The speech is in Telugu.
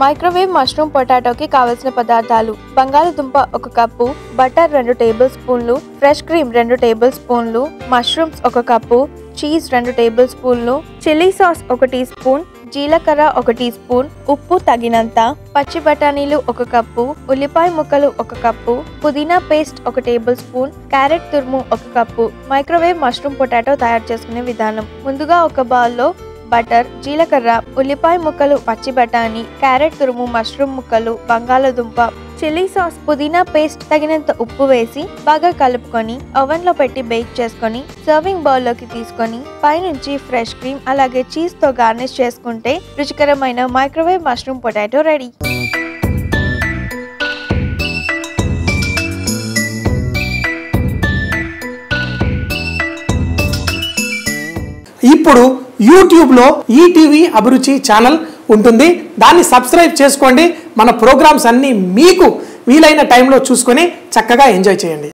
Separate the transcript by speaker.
Speaker 1: మైక్రోవేవ్ మష్రూమ్ పొటాటోకి కావలసిన పదార్థాలు బంగాళదుంప ఒక కప్పు బటర్ రెండు టేబుల్ స్పూన్లు ఫ్రెష్ క్రీమ్ రెండు టేబుల్ స్పూన్లు మష్రూమ్స్ ఒక కప్పు చీజ్ రెండు టేబుల్ స్పూన్లు చిల్లీ సాస్ ఒక టీ స్పూన్ జీలకర్ర ఒక టీ స్పూన్ ఉప్పు తగినంత పచ్చి బఠానీలు ఒక కప్పు ఉల్లిపాయ ముక్కలు ఒక కప్పు పుదీనా పేస్ట్ ఒక టేబుల్ స్పూన్ క్యారెట్ తురుము ఒక కప్పు మైక్రోవేవ్ మష్రూమ్ పొటాటో తయారు చేసుకునే విధానం ముందుగా ఒక బౌల్లో బటర్ జీలకర్ర ఉల్లిపాయ ముక్కలు పచ్చి బఠానీ క్యారెట్ తురుము మష్రూమ్ ముక్కలు బంగాళదుంప చిల్లీ సాస్ పుదీనా పేస్ట్ తగినంత ఉప్పు వేసి బాగా కలుపుకొని ఓవెన్ లో పెట్టి బేక్ చేసుకొని సర్వింగ్ బౌల్ లోకి తీసుకొని పైనుంచి ఫ్రెష్ క్రీమ్ అలాగే చీజ్ తో గార్నిష్ చేసుకుంటే రుచికరమైన మైక్రోవేవ్ మష్రూమ్ పొటాటో రెడీ
Speaker 2: ఇప్పుడు యూట్యూబ్లో ఈటీవీ అభిరుచి ఛానల్ ఉంటుంది దాన్ని సబ్స్క్రైబ్ చేసుకోండి మన ప్రోగ్రామ్స్ అన్నీ మీకు వీలైన టైంలో చూసుకొని చక్కగా ఎంజాయ్ చేయండి